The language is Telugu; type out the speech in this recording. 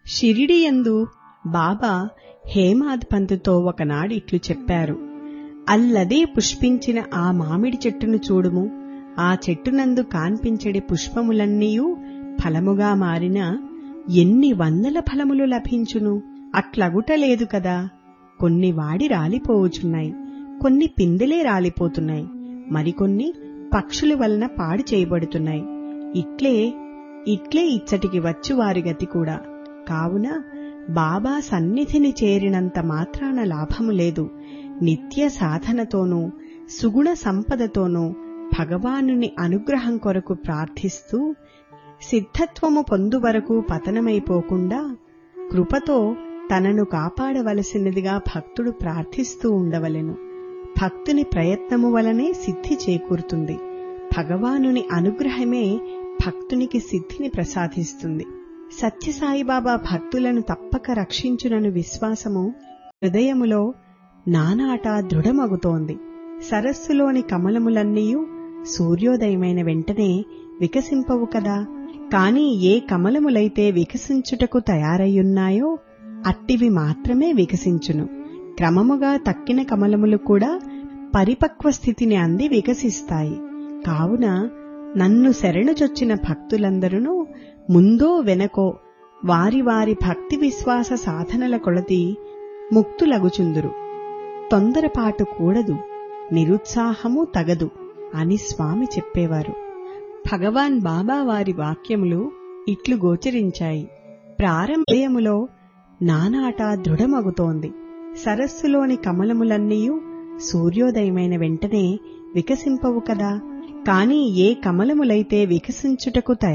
షిరిడియందు బాబా హేమాద్ పంతుతో ఒకనాడు ఇట్లు చెప్పారు అల్లదే పుష్పించిన ఆ మామిడి చెట్టును చూడుము ఆ చెట్టునందు కాన్పించడి పుష్పములన్నీయూ ఫలముగా మారిన ఎన్ని వందల ఫలములు లభించును అట్లగుటలేదు కదా కొన్ని వాడి రాలిపోవుచున్నాయి కొన్ని పిందెలే రాలిపోతున్నాయి మరికొన్ని పక్షుల వలన పాడు చేయబడుతున్నాయి ఇట్లే ఇట్లే ఇచ్చటికి వచ్చు వారి గతి కూడా కావున బాబా సన్నిధిని చేరినంత మాత్రాన లాభము లేదు నిత్య సాధనతోనూ సుగుణ సంపదతోనూ భగవానుని అనుగ్రహం కొరకు ప్రార్థిస్తూ సిద్ధత్వము పొందు వరకు పతనమైపోకుండా కృపతో తనను కాపాడవలసినదిగా భక్తుడు ప్రార్థిస్తూ ఉండవలెను భక్తుని ప్రయత్నము వలనే సిద్ధి చేకూరుతుంది భగవానుని అనుగ్రహమే భక్తునికి సిద్ధిని ప్రసాదిస్తుంది సత్యసాయిబాబా భక్తులను తప్పక రక్షించునను విశ్వాసము హృదయములో నానాటా దృఢమగుతోంది సరస్సులోని కమలములన్నీయూ సూర్యోదయమైన వెంటనే వికసింపవు కదా కాని ఏ కమలములైతే వికసించుటకు తయారయ్యున్నాయో అట్టివి మాత్రమే వికసించును క్రమముగా తక్కిన కమలములు కూడా పరిపక్వ స్థితిని అంది వికసిస్తాయి కావున నన్ను శరణుచొచ్చిన భక్తులందరూ ముందో వెనకో వారి వారి భక్తి విశ్వాస సాధనల కొలది ముక్తులగుచుందురు తొందరపాటు కూడదు నిరుత్సాహము తగదు అని స్వామి చెప్పేవారు భగవాన్ బాబా వారి వాక్యములు ఇట్లు గోచరించాయి ప్రారంభయములో నానాటా దృఢమగుతోంది సరస్సులోని కమలములన్నీయూ సూర్యోదయమైన వెంటనే వికసింపవు కదా కాని ఏ కమలములైతే వికసించుటకు